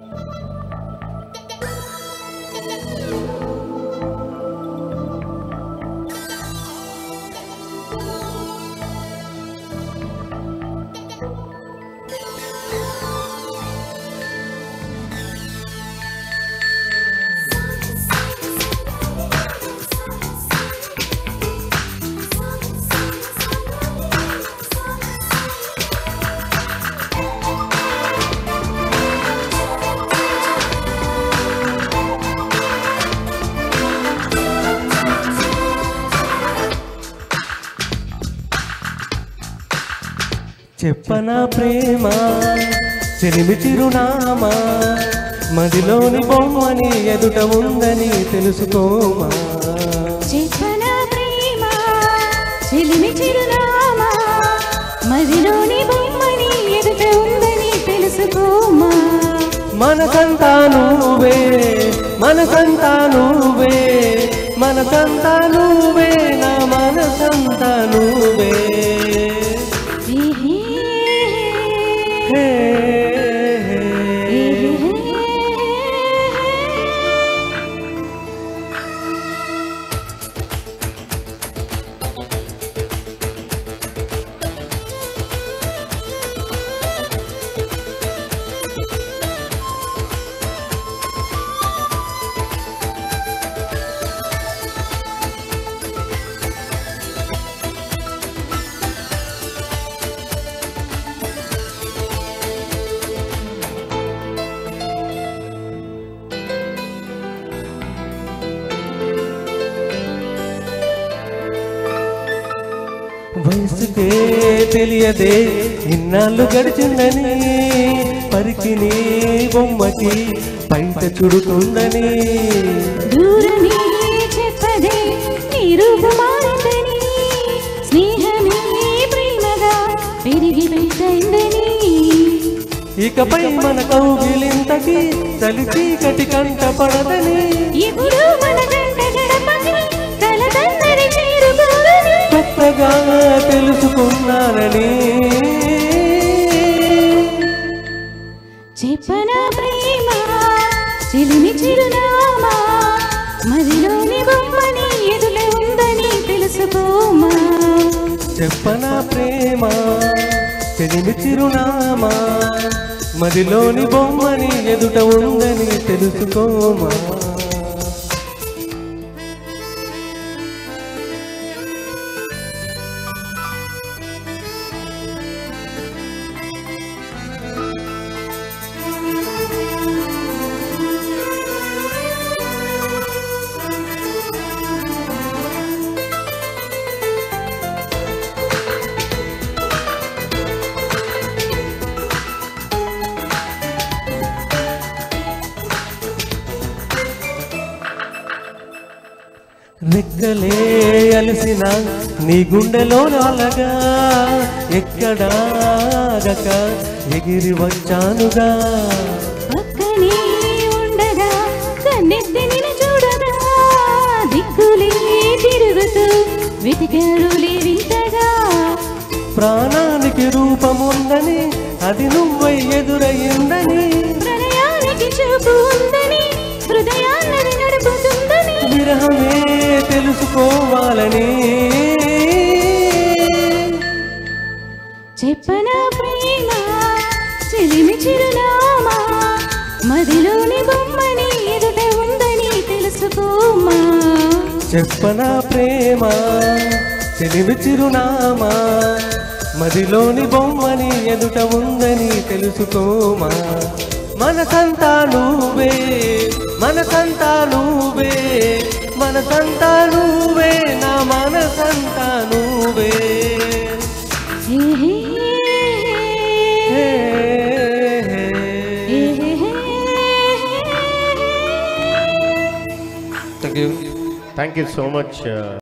చెప్పనా ప్రేమ చెలిమి చిరునామా మదిలోని బొమ్మని ఎదుట ఉందని తెలుసుకోమా చెప్పన ప్రేమ చెలిమి చిరునామా మదిలోని బొమ్మని ఎదుట ఉందని తెలుసుకోమా మనసంతా నువ్వే మనసంతా నువ్వే మనసంతా నువ్వే నా మనసంతా నువ్వే ఏహే, హే, ఏహే. వయసుకే తెలియదే ఇన్నాళ్ళు గడిచిందని పరికిని బొమ్మకి బయట చుడుతుందని దూరమే చెప్పదే నీ రూపు మారిందని స్నేహమే ప్రేమగా పెరిగి పెట్టిందని ఇకపై మన కౌగిలింతకి చలి చీకటి కంట పడదని ఇప్పుడు మన గంట గడపకి కలదందరి చేరుకోదని కొత్తగా తెలుసుకున్నానని చెప్పన ప్రేమ చెలిమి చిరునామా మదిలోని బొమ్మని ఎదుట ఉందని తెలుసుకోమా చెప్పనా ప్రేమ చెలిమి చిరునామా మదిలోని బొమ్మని ఎదుట ఉందని తెలుసుకోమా రెక్కలే అలసిన నీ గుండెలో నాలగా ఎక్కడాగక ఎగిరి వచ్చానుగా పక్కనే ఉండగా కన్నెత్తి నిన్ను చూడగా దిక్కులే తిరుగుతూ వెతికారు వింతగా ప్రాణానికి రూపముందని అది నువ్వై ఎదురయ్యిందని ప్రణయానికి చూపు ఉందని హృదయాన్నది నడుపుతుందని విరహమే తెలుసుకోవాలని చెప్పన ప్రేమ చెలిమి చిరునామా మదిలోని బొమ్మని ఎదుట ఉందని తెలుసుకోమా చెప్పనా ప్రేమ చెలిమి చిరునామా మదిలోని బొమ్మని ఎదుట ఉందని తెలుసుకోమా మనసంతా నువ్వే మనసంతా నువ్వే మనసంతా నువ్వే నా మనసంతా నువ్వే ఏహే, హే, ఏహే. Thank you thank you so much